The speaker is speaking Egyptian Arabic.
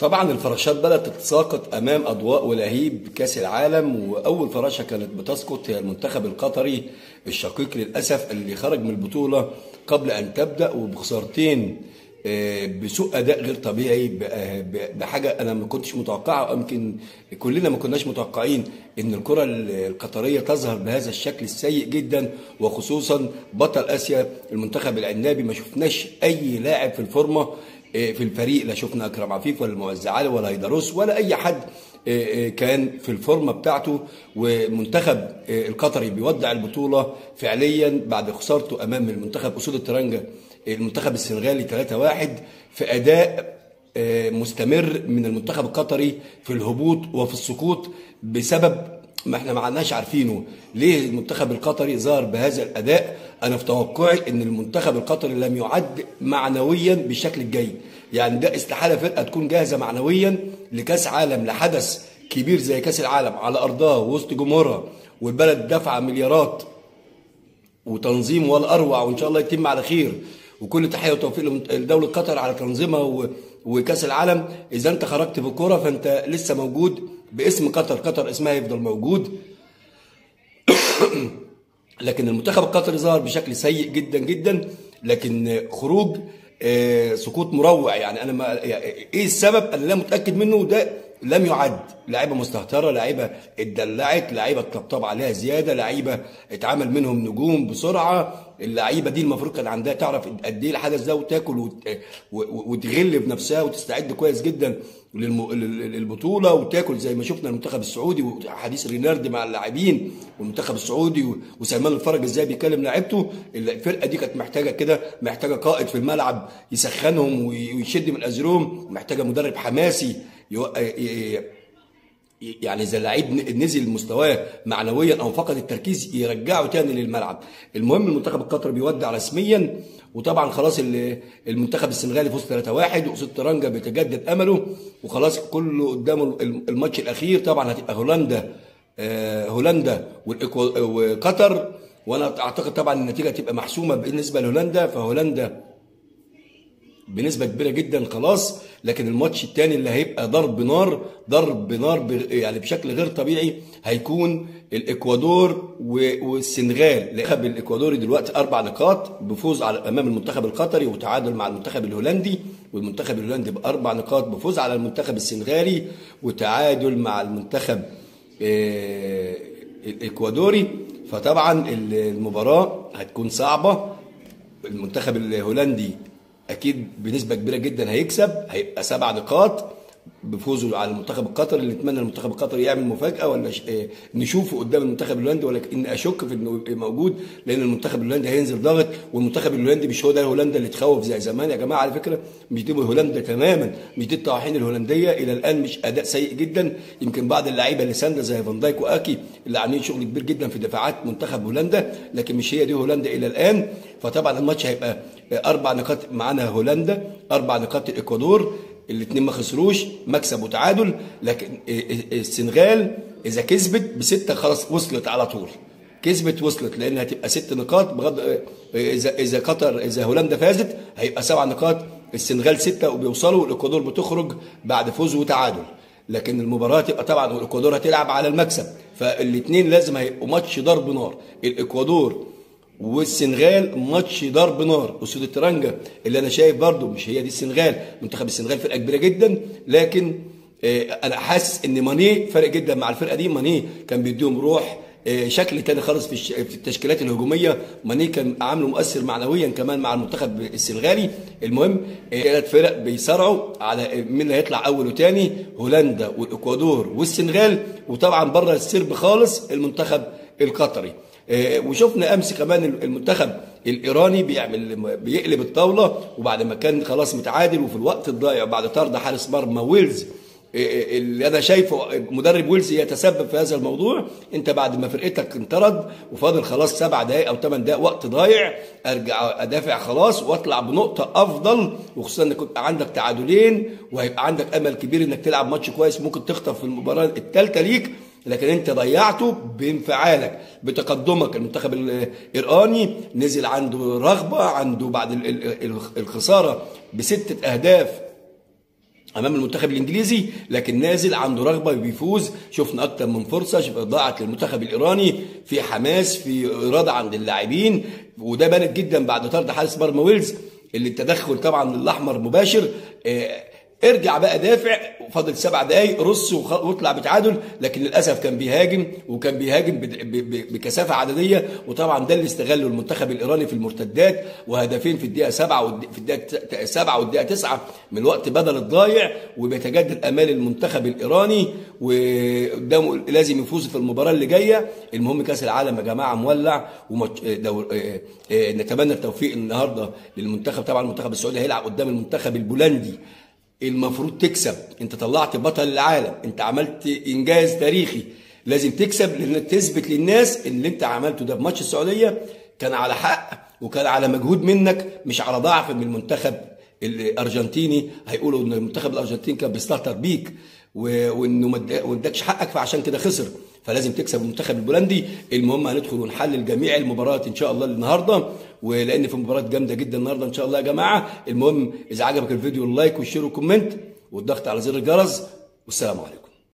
طبعا الفراشات بدأت تتساقط أمام أضواء ولهيب كأس العالم وأول فراشة كانت بتسقط هي المنتخب القطري الشقيق للأسف اللي خرج من البطولة قبل أن تبدأ وبخسارتين آه، بسوء اداء غير طبيعي ب- آه، ب- بحاجه انا ما كنتش متوقعها يمكن كلنا ما كناش متوقعين ان الكره ال- القطريه تظهر بهذا الشكل السيء جدا وخصوصا بطل اسيا المنتخب العنابي ما شفناش اي لاعب في الفورمه آه، في الفريق لا شفنا اكرم عفيف ولا المعز علي ولا هيدروس ولا اي حد آه، آه، كان في الفورمه بتاعته ومنتخب آه، القطري بيودع البطوله فعليا بعد خسارته امام المنتخب اسود الترنجه المنتخب السنغالي 3-1 في اداء آه، مستمر من المنتخب القطري في الهبوط وفي السقوط بسبب ما احنا ما عدناش عارفينه ليه المنتخب القطري ظهر بهذا الاداء انا في توقعي ان المنتخب القطري لم يعد معنويا بالشكل الجيد يعني ده استحاله فرقه تكون جاهزه معنويا لكاس عالم لحدث كبير زي كاس العالم على ارضها وسط جمهورها والبلد دافعه مليارات وتنظيم ولا اروع وان شاء الله يتم على خير وكل تحيه وتوفيق لمنت- لدوله قطر على تنظيمها و- وكاس العالم اذا انت خرجت بالكوره فانت لسه موجود باسم قطر قطر اسمها يفضل موجود لكن المنتخب القطري ظهر بشكل سيء جدا جدا لكن خروج آه، سقوط مروع يعني انا ما يعني ايه السبب انا لا متاكد منه ده لم يعد لعيبه مستهتره لعيبه اتدلعت لعيبه اتطبطب عليها زياده لعيبه اتعمل منهم نجوم بسرعه اللعيبه دي المفروض كان عندها تعرف قد ايه الحدث ده وتاكل وت- و- وتغل بنفسها وتستعد كويس جدا للم- لل- للبطوله وتاكل زي ما شفنا المنتخب السعودي وحديث رينارد مع اللاعبين والمنتخب السعودي و- وسلمان الفرج ازاي بيكلم لاعيبته الفرقه دي كانت محتاجه كده محتاجه قائد في الملعب يسخنهم وي- ويشد من ازرهم محتاجه مدرب حماسي يو- ي- ي- يعني اذا اللعيب ن- نزل مستواه معنويا او فقد التركيز يرجعه تاني للملعب المهم المنتخب القطري بيودع رسميا وطبعا خلاص ال- المنتخب السنغالي فوز 3-1 واسود ترانجا بيتجدد امله وخلاص كله قدامه الم- الماتش الاخير طبعا هتبقى هولندا آه، هولندا والإكوا- وقطر وانا اعتقد طبعا النتيجه هتبقى محسومه بالنسبه لهولندا فهولندا بنسبه كبيره جدا خلاص لكن الماتش الثاني اللي هيبقى ضرب نار ضرب نار ب- يعني بشكل غير طبيعي هيكون الاكوادور و- والسنغال المنتخب الاكوادوري دلوقتي اربع نقاط بفوز على امام المنتخب القطري وتعادل مع المنتخب الهولندي والمنتخب الهولندي باربع نقاط بفوز على المنتخب السنغالي وتعادل مع المنتخب آه، الاكوادوري فطبعا المباراه هتكون صعبه المنتخب الهولندي اكيد بنسبه كبيره جدا هيكسب هيبقى سبع نقاط بفوزه على المنتخب القطري اللي نتمنى المنتخب القطري يعمل مفاجاه ولا ش... آه، نشوفه قدام المنتخب الهولندي ولكن اشك في انه يبقى موجود لان المنتخب الهولندي هينزل ضاغط والمنتخب الهولندي مش هو ده هولندا اللي تخوف زي زمان يا جماعه على فكره مش دي هولندا تماما مش دي الطواحين الهولنديه الى الان مش اداء سيء جدا يمكن بعض اللعيبه اللي سانده زي فان دايك واكي اللي عاملين شغل كبير جدا في دفاعات منتخب هولندا لكن مش هي دي هولندا الى الان فطبعا الماتش هيبقى اربع نقاط معانا هولندا اربع نقاط الاكوادور الاثنين ما خسروش مكسب وتعادل لكن السنغال اذا كسبت بسته خلاص وصلت على طول كسبت وصلت لان هتبقى ست نقاط بغض اذا اذا قطر اذا هولندا فازت هيبقى سبع نقاط السنغال سته وبيوصلوا والاكوادور بتخرج بعد فوز وتعادل لكن المباراه تبقى طبعا والاكوادور هتلعب على المكسب فالاثنين لازم هيبقوا ماتش ضرب نار الاكوادور والسنغال ماتش ضرب نار اسود الترنجه اللي انا شايف برضو مش هي دي السنغال منتخب السنغال فرقه كبيره جدا لكن آه، انا حاسس ان ماني فرق جدا مع الفرقه دي ماني كان بيديهم روح آه، شكل تاني خالص في الش- في التشكيلات الهجوميه ماني كان عامله مؤثر معنويا كمان مع المنتخب السنغالي المهم ثلاث فرق بيصارعوا على مين اللي هيطلع اول وتاني هولندا والاكوادور والسنغال وطبعا بره السرب خالص المنتخب القطري آه، وشفنا امس كمان المنتخب الايراني بيعمل بيقلب الطاوله وبعد ما كان خلاص متعادل وفي الوقت الضايع بعد طرد حارس مرمى ويلز آه، اللي انا شايفه مدرب ويلز يتسبب في هذا الموضوع انت بعد ما فرقتك انطرد وفاضل خلاص سبع دقائق او ثمان دقائق وقت ضايع ارجع ادافع خلاص واطلع بنقطه افضل وخصوصا انك يبقى عندك تعادلين وهيبقى عندك امل كبير انك تلعب ماتش كويس ممكن تخطف في المباراه الثالثه ليك لكن انت ضيعته بانفعالك بتقدمك المنتخب الايراني نزل عنده رغبه عنده بعد ال- ال- ال- الخساره بسته اهداف امام المنتخب الانجليزي لكن نازل عنده رغبه بيفوز شفنا اكتر من فرصه ضاعت للمنتخب الايراني في حماس في اراده عند اللاعبين وده بانت جدا بعد طرد حارس مرمى ويلز اللي التدخل طبعا الاحمر مباشر آه، ارجع بقى دافع فاضل سبع دقايق رص وخ- واطلع بتعادل لكن للاسف كان بيهاجم وكان بيهاجم بد- ب- ب- بكثافه عدديه وطبعا ده اللي استغله المنتخب الايراني في المرتدات وهدفين في الدقيقه سبعه والد- في الدقيقه سبعه والدقيقه تسعه من الوقت بدل الضايع وبيتجدد امال المنتخب الايراني وقدامه لازم يفوز في المباراه اللي جايه المهم كاس العالم يا جماعه مولع ونتمنى التوفيق النهارده للمنتخب طبعا المنتخب السعودي هيلعب قدام المنتخب البولندي المفروض تكسب انت طلعت بطل العالم انت عملت انجاز تاريخي لازم تكسب لان تثبت للناس ان اللي انت عملته ده في ماتش السعوديه كان على حق وكان على مجهود منك مش على ضعف من المنتخب الارجنتيني هيقولوا ان المنتخب الارجنتيني كان بيستهتر بيك و- وانه ما ادى- ما اداكش حقك فعشان كده خسر فلازم تكسب المنتخب البولندي المهم هندخل ونحلل جميع المباريات ان شاء الله النهارده ولان في مباريات جامده جدا النهارده ان شاء الله يا جماعه المهم اذا عجبك الفيديو اللايك والشير والكومنت والضغط على زر الجرس والسلام عليكم